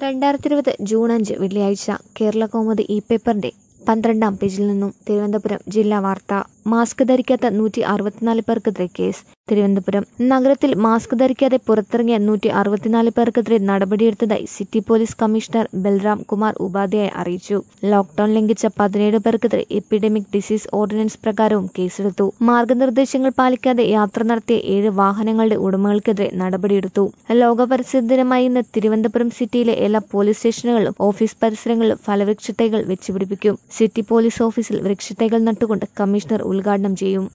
രണ്ടായിരത്തി ഇരുപത് ജൂൺ അഞ്ച് വെള്ളിയാഴ്ച കേരള കൗമുദി ഇ പേപ്പറിന്റെ പന്ത്രണ്ടാം പേജിൽ നിന്നും തിരുവനന്തപുരം ജില്ലാ വാർത്ത മാസ്ക് ധരിക്കാത്ത നൂറ്റി അറുപത്തിനാല് പേർക്കെതിരെ കേസ് തിരുവനന്തപുരം നഗരത്തിൽ മാസ്ക് ധരിക്കാതെ പുറത്തിറങ്ങിയ നൂറ്റി അറുപത്തിനാല് പേർക്കെതിരെ നടപടിയെടുത്തതായി city police commissioner Balram Kumar Upadhyay അറിയിച്ചു ലോക്ഡൌൺ ലംഘിച്ച പതിനേഴ് പേർക്കെതിരെ എപ്പിഡമിക് ഡിസീസ് ഓർഡിനൻസ് പ്രകാരവും കേസെടുത്തു മാർഗനിർദ്ദേശങ്ങൾ പാലിക്കാതെ യാത്ര നടത്തിയ ഏഴ് വാഹനങ്ങളുടെ ഉടമകൾക്കെതിരെ നടപടിയെടുത്തു ലോക പരിസ്ഥിതി ദിനമായി ഇന്ന് തിരുവനന്തപുരം സിറ്റിയിലെ എല്ലാ പോലീസ് സ്റ്റേഷനുകളിലും ഓഫീസ് പരിസരങ്ങളിലും ഫലവൃക്ഷത്തൈകൾ വെച്ചുപിടിപ്പിക്കും സിറ്റി പോലീസ് ഓഫീസിൽ വൃക്ഷത്തൈകൾ നട്ടുകൊണ്ട് കമ്മീഷണർ ഉദ്ഘാടനം ചെയ്യും